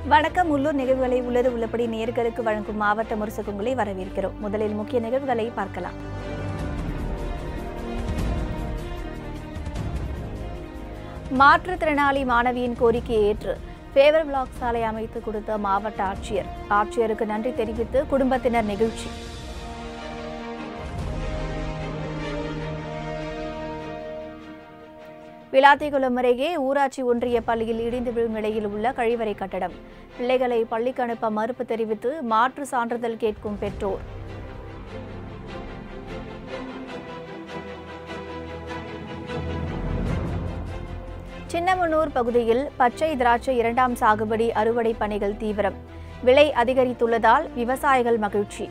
வணக்கம் உள்ளூர் நிகழ்வுகளை உள்ளது உள்ளபடி நேர்களுக்கு வழங்கும் மாவட்ட முரசுக்குங்களை வரவேற்கிறோம் முதலில் முக்கிய நிகழ்வுகளை பார்க்கலாம் மாற்றுத்திறனாளி மாணவியின் கோரிக்கையை ஏற்று ஃபேவர் பிளாக் சாலை அமைத்து கொடுத்த மாவட்ட ஆட்சியர் ஆட்சியருக்கு நன்றி தெரிவித்து குடும்பத்தினர் நிகழ்ச்சி விளாத்திக்குளம் அருகே ஊராட்சி ஒன்றிய பள்ளியில் இடிந்து விழும் நிலையில் உள்ள கழிவறை கட்டடம் பிள்ளைகளை பள்ளிக்கு அனுப்ப மறுப்பு தெரிவித்து மாற்று சான்றிதழ் கேட்கும் பெற்றோர் சின்னமனூர் பகுதியில் பச்சை திராட்சை இரண்டாம் சாகுபடி அறுவடை பணிகள் தீவிரம் விலை அதிகரித்துள்ளதால் விவசாயிகள் மகிழ்ச்சி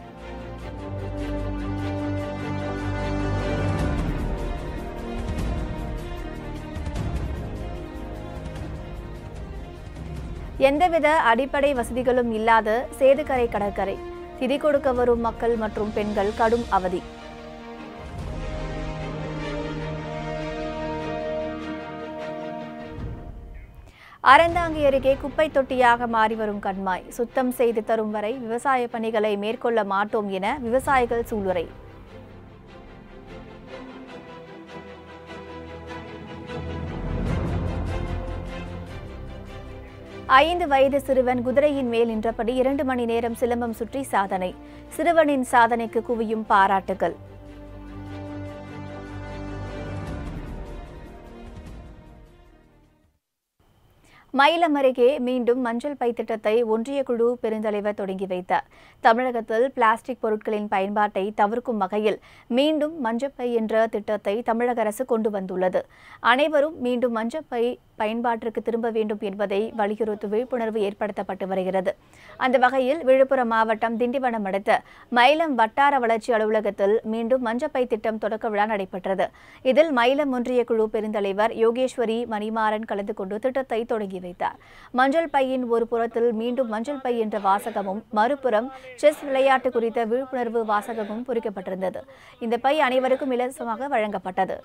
எந்தவித அடிப்படை வசதிகளும் இல்லாத சேதுக்கரை கடற்கரை திதி கொடுக்க வரும் மக்கள் மற்றும் பெண்கள் கடும் அவதி அறந்தாங்கி அருகே குப்பை தொட்டியாக மாறி வரும் கண்மாய் சுத்தம் செய்து தரும் வரை விவசாய பணிகளை மேற்கொள்ள மாட்டோம் என விவசாயிகள் சூளுரை ஐந்து வயது சிறுவன் குதிரையின் மேல் நின்றபடி இரண்டு மணி நேரம் சிலம்பம் சுற்றி சாதனை சிறுவனின் சாதனைக்கு குவியும் பாராட்டுகள் மயிலம் அருகே மீண்டும் மஞ்சள் பை திட்டத்தை ஒன்றிய குழு பெருந்தலைவர் தொடங்கி வைத்தார் தமிழகத்தில் பிளாஸ்டிக் பொருட்களின் பயன்பாட்டை தவிர்க்கும் வகையில் மீண்டும் மஞ்சப்பை என்ற திட்டத்தை தமிழக அரசு கொண்டு வந்துள்ளது அனைவரும் மீண்டும் மஞ்சப்பை பயன்பாட்டிற்கு திரும்ப வேண்டும் என்பதை வலியுறுத்தி விழிப்புணர்வு ஏற்படுத்தப்பட்டு வருகிறது அந்த வகையில் விழுப்புரம் மாவட்டம் திண்டிவனம் அடுத்த மயிலம் வட்டார வளர்ச்சி அலுவலகத்தில் மீண்டும் மஞ்சப்பை திட்டம் தொடக்க விழா நடைபெற்றது இதில் மயிலம் ஒன்றிய குழு பெருந்தலைவர் யோகேஸ்வரி மணிமாறன் கலந்து கொண்டு திட்டத்தை தொடங்கி வைத்தார் மஞ்சள் பையின் ஒரு புறத்தில் மீண்டும் மஞ்சள் பை என்ற வாசகமும் மறுபுறம் செஸ் விளையாட்டு குறித்த விழிப்புணர்வு வாசகமும் பொறிக்கப்பட்டிருந்தது இந்த பை அனைவருக்கும் இலவசமாக வழங்கப்பட்டது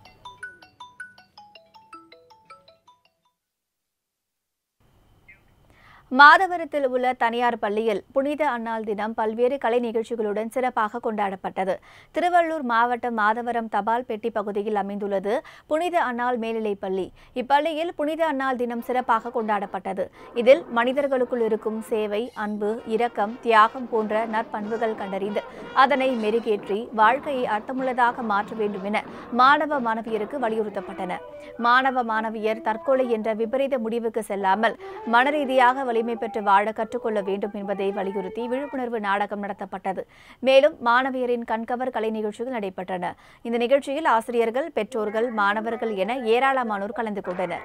மாதவரத்தில் உள்ள தனியார் பள்ளியில் புனித அன்னாள் தினம் பல்வேறு கலை நிகழ்ச்சிகளுடன் சிறப்பாக கொண்டாடப்பட்டது திருவள்ளூர் மாவட்டம் மாதவரம் தபால் பெட்டி பகுதியில் அமைந்துள்ளது புனித அன்னாள் மேல்நிலைப் பள்ளி இப்பள்ளியில் புனித அன்னாள் தினம் சிறப்பாக கொண்டாடப்பட்டது இதில் மனிதர்களுக்குள் இருக்கும் சேவை அன்பு இரக்கம் தியாகம் போன்ற நற்பண்புகள் கண்டறிந்து அதனை மெருகேற்றி வாழ்க்கையை அர்த்தமுள்ளதாக மாற்ற வேண்டும் என மாணவ மாணவியருக்கு வலியுறுத்தப்பட்டன மாணவ மாணவியர் தற்கொலை என்ற விபரீத முடிவுக்கு செல்லாமல் மனரீதியாக வலிமை பெற்று வாழ கற்றுக்கொள்ள வேண்டும் என்பதை வலியுறுத்தி விழிப்புணர்வு நாடகம் நடத்தப்பட்டது மேலும் மாணவியரின் கண்கவர் கலை நிகழ்ச்சிகள் நடைபெற்றன இந்த நிகழ்ச்சியில் ஆசிரியர்கள் பெற்றோர்கள் மாணவர்கள் என ஏராளமானோர் கலந்து கொண்டனர்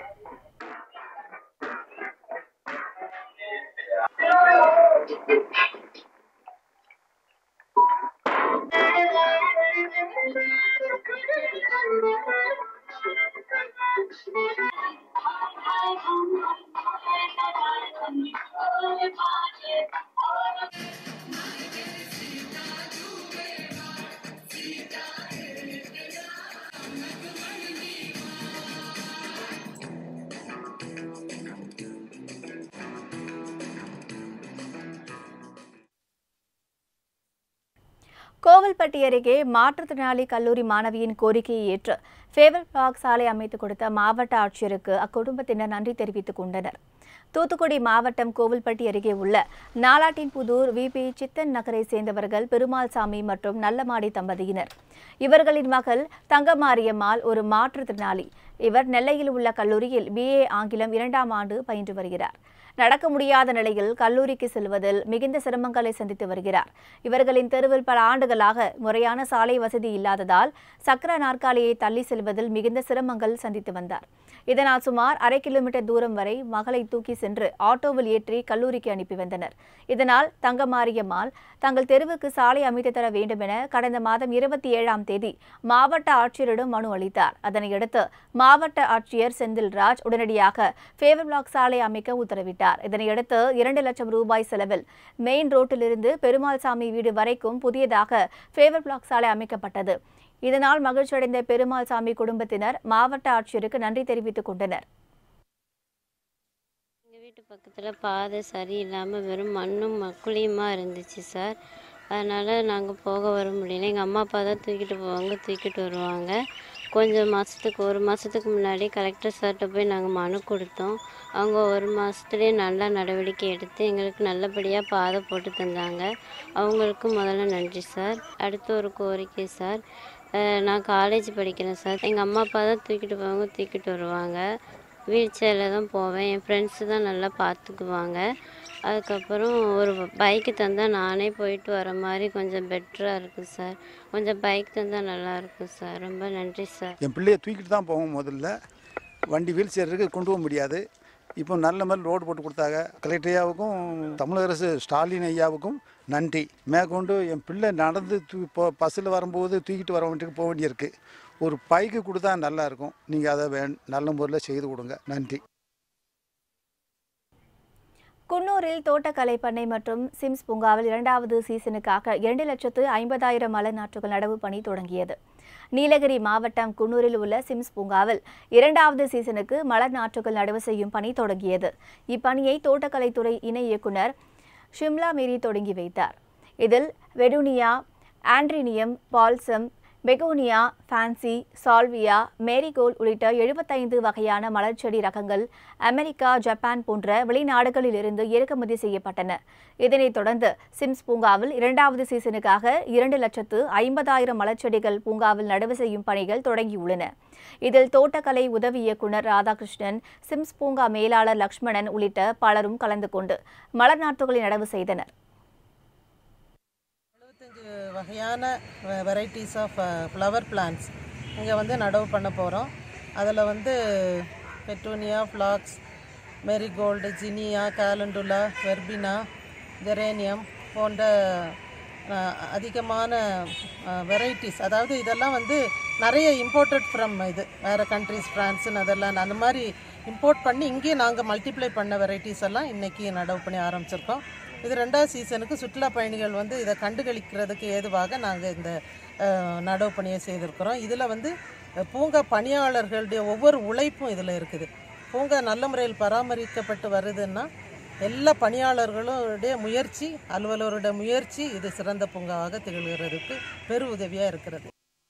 கோவில்பட்டி அருகே மாற்றுத்திறனாளி கல்லூரி மாணவியின் கோரிக்கையை ஏற்று ஃபேவர் பிளாக் சாலை அமைத்துக் கொடுத்த மாவட்ட ஆட்சியருக்கு அக்குடும்பத்தினர் நன்றி தெரிவித்துக் கொண்டனர் தூத்துக்குடி மாவட்டம் கோவில்பட்டி அருகே உள்ள நாலாட்டின்புதூர் விபி சித்தன் நகரை சேர்ந்தவர்கள் பெருமாள்சாமி மற்றும் நல்லமாடி தம்பதியினர் இவர்களின் மகள் தங்கமாரியம்மாள் ஒரு மாற்றுத்திறனாளி இவர் நெல்லையில் உள்ள கல்லூரியில் பிஏ ஆங்கிலம் இரண்டாம் ஆண்டு பயின்று வருகிறார் நடக்க முடியாத நிலையில் கல்லூரிக்கு செல்வதில் மிகுந்த சிரமங்களை சந்தித்து வருகிறார் இவர்களின் தெருவில் பல ஆண்டுகளாக முறையான சாலை வசதி இல்லாததால் சக்கர நாற்காலியை தள்ளி செல்வதில் மிகுந்த சிரமங்கள் சந்தித்து வந்தார் இதனால் சுமார் அரை கிலோமீட்டர் தூரம் வரை மகளை தூக்கி சென்று ஆட்டோவில் ஏற்றி கல்லூரிக்கு அனுப்பி வந்தனர் இதனால் தங்கமாரியம்மாள் தங்கள் தெருவுக்கு சாலை அமைத்து தர வேண்டும் என கடந்த மாதம் இருபத்தி ஏழாம் தேதி மாவட்ட ஆட்சியரிடம் மனு அளித்தார் அதனையடுத்து மாவட்ட ஆட்சியர் செந்தில்ராஜ் உடனடியாக ஃபேவர் பிளாக் சாலை அமைக்க உத்தரவிட்டார் இதனையடுத்து இரண்டு லட்சம் ரூபாய் செலவில் மெயின் ரோட்டிலிருந்து பெருமாள்சாமி வீடு வரைக்கும் புதியதாக ஃபேவர் பிளாக் சாலை அமைக்கப்பட்டது இதனால் மகிழ்ச்சியடைந்த பெருமாள்சாமி குடும்பத்தினர் மாவட்ட ஆட்சியருக்கு நன்றி தெரிவித்துக் கொண்டனர் வீட்டு பக்கத்தில் பாதை சரியில்லாமல் வெறும் மண்ணும் மக்குழியுமா இருந்துச்சு சார் அதனால் நாங்கள் போக வர முடியல எங்கள் அம்மா அப்பா தான் தூக்கிட்டு போவாங்க தூக்கிட்டு வருவாங்க கொஞ்சம் மாதத்துக்கு ஒரு மாதத்துக்கு முன்னாடி கலெக்டர் சார்கிட்ட போய் நாங்கள் மனு கொடுத்தோம் அவங்க ஒரு மாதத்துலேயே நல்லா நடவடிக்கை எடுத்து எங்களுக்கு நல்லபடியாக பாதை போட்டு தந்தாங்க அவங்களுக்கு முதல்ல நன்றி சார் அடுத்து ஒரு கோரிக்கை சார் அஹ் நான் காலேஜ் படிக்கிறேன் சார் எங்கள் அம்மா அப்பா தான் தூக்கிட்டு போவாங்க தூக்கிட்டு வருவாங்க வீல் சேரில் தான் போவேன் என் ஃப்ரெண்ட்ஸு தான் நல்லா பார்த்துக்குவாங்க அதுக்கப்புறம் ஒரு பைக்கு தந்தால் நானே போயிட்டு வர மாதிரி கொஞ்சம் பெட்டராக இருக்குது சார் கொஞ்சம் பைக் தந்தால் நல்லா இருக்கும் சார் ரொம்ப நன்றி சார் என் பிள்ளைய தூக்கிட்டு தான் போவோம் முதல்ல வண்டி வீல் சேருக்கு கொண்டு போக முடியாது இப்போ நல்ல மாதிரி ரோடு போட்டு கொடுத்தாங்க கலெக்டர் ஐயாவுக்கும் தமிழக அரசு ஸ்டாலின் ஐயாவுக்கும் நன்றி மேற்கொண்டு என் பிள்ளை நடந்து தூ இப்போ பஸ்ஸில் வரும்போது தூக்கிட்டு வர வேண்டியது போக வேண்டியிருக்கு ஒரு பைக்கு கொடுத்தா நல்லா இருக்கும் நீங்கள் அதை வே நல்ல முறையில் செய்து கொடுங்க நன்றி குன்னூரில் தோட்டக்கலை பண்ணை மற்றும் சிம்ஸ் பூங்காவில் இரண்டாவது சீசனுக்காக இரண்டு லட்சத்து ஐம்பதாயிரம் மலர் நாற்றுகள் நடவு பணி தொடங்கியது நீலகிரி மாவட்டம் குன்னூரில் உள்ள சிம்ஸ் பூங்காவில் இரண்டாவது சீசனுக்கு மலர் நாற்றுகள் நடவு செய்யும் பணி தொடங்கியது இப்பணியை தோட்டக்கலைத்துறை இணை இயக்குனர் ஷிம்லா மீரி தொடங்கி வைத்தார் இதில் petunia antirrhinum balsam begonia fancy salvia marigold உள்ளிட்ட எழுபத்தைந்து வகையான மலர்ச்செடி ரகங்கள் அமெரிக்கா ஜப்பான் போன்ற வெளிநாடுகளிலிருந்து இறக்குமதி செய்யப்பட்டன இதனைத் தொடர்ந்து சிம்ஸ் பூங்காவில் இரண்டாவது சீசனுக்காக இரண்டு லட்சத்து ஐம்பதாயிரம் மலர்ச்செடிகள் பூங்காவில் நடவு செய்யும் பணிகள் தொடங்கியுள்ளன இதில் தோட்டக்கலை உதவி இயக்குனர் ராதாகிருஷ்ணன் சிம்ஸ் பூங்கா மேலாளர் லக்ஷ்மணன் உள்ளிட்ட பலரும் கலந்து கொண்டு மலர் நாற்றுகளை நடவு செய்தனர் எழுபத்தஞ்சு வகையான வெரைட்டிஸ் ஆஃப் ஃப்ளவர் பிளான்ட்ஸ் இங்கே வந்து நடவு பண்ண போகிறோம் அதில் வந்து petunia phlox marigold zinnia calendula verbena geranium போன்ற அஹ், அதிகமான வெரைட்டிஸ் அதாவது இதெல்லாம் வந்து நிறைய இம்போர்ட்டட் ஃப்ரம் இது வேறு கண்ட்ரிஸ் ஃப்ரான்ஸுன்னு அதெல்லாம் அந்த மாதிரி இம்போர்ட் பண்ணி இங்கேயே நாங்கள் மல்டிப்ளை பண்ண வெரைட்டிஸ் எல்லாம் இன்றைக்கி நடவு பண்ணி ஆரம்பிச்சிருக்கோம் இது ரெண்டாவது சீசனுக்கு சுற்றுலா பயணிகள் வந்து இதை கண்டுகளிக்கிறதுக்கு ஏதுவாக நாங்கள் இந்த அஹ், நடவு பணியை செய்திருக்கிறோம் இதில் வந்து அஹ், பூங்கா பணியாளர்களுடைய ஒவ்வொரு உழைப்பும் இதில் இருக்குது பூங்கா நல்ல முறையில் பராமரிக்கப்பட்டு வருதுன்னா எல்லா பணியாளர்களுடைய முயற்சி அலுவலருடைய முயற்சி இது சிறந்த பூங்காவாக திகழ்கிறதுக்கு பெரு உதவியாக இருக்கிறது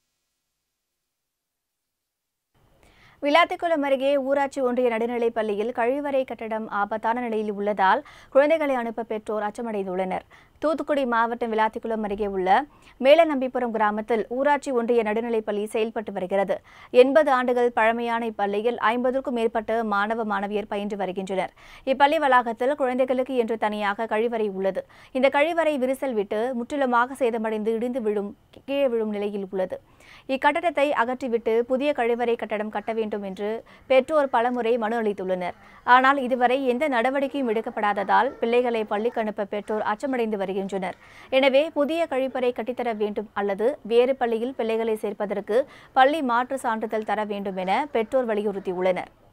விளாத்திக்குளம் அருகே ஊராட்சி ஒன்றிய நடுநிலைப் பள்ளியில் கழிவறை கட்டடம் ஆபத்தான நிலையில் உள்ளதால் குழந்தைகளை அனுப்ப பெற்றோர் அச்சமடைந்துள்ளனர் தூத்துக்குடி மாவட்டம் விளாத்திக்குளம் அருகே உள்ள மேலநம்பிப்புரம் கிராமத்தில் ஊராட்சி ஒன்றிய நடுநிலைப் பள்ளி செயல்பட்டு வருகிறது எண்பது ஆண்டுகள் பழமையான இப்பள்ளியில் ஐம்பதுக்கும் மேற்பட்ட மாணவ மாணவியர் பயின்று வருகின்றனர் இப்பள்ளி வளாகத்தில் குழந்தைகளுக்கு என்று தனியாக கழிவறை உள்ளது இந்த கழிவறை விரிசல் விட்டு முற்றிலுமாக சேதமடைந்து இடிந்து விழும் கீழே விழும் நிலையில் உள்ளது இக்கட்டடத்தை அகற்றிவிட்டு புதிய கழிவறை கட்டடம் கட்ட வேண்டும் என்று பெற்றோர் பலமுறை மனு அளித்துள்ளனர் ஆனால் இதுவரை எந்த நடவடிக்கையும் எடுக்கப்படாததால் பிள்ளைகளை பள்ளிக்கு அனுப்ப பெற்றோர் அச்சமடைந்து வருகின்றனர் எனவே புதிய கழிப்பறை கட்டித்தர வேண்டும் அல்லது வேறு பள்ளியில் பிள்ளைகளை சேர்ப்பதற்கு பள்ளி மாற்று சான்றிதழ் தர வேண்டும் என பெற்றோர் வலியுறுத்தியுள்ளனர்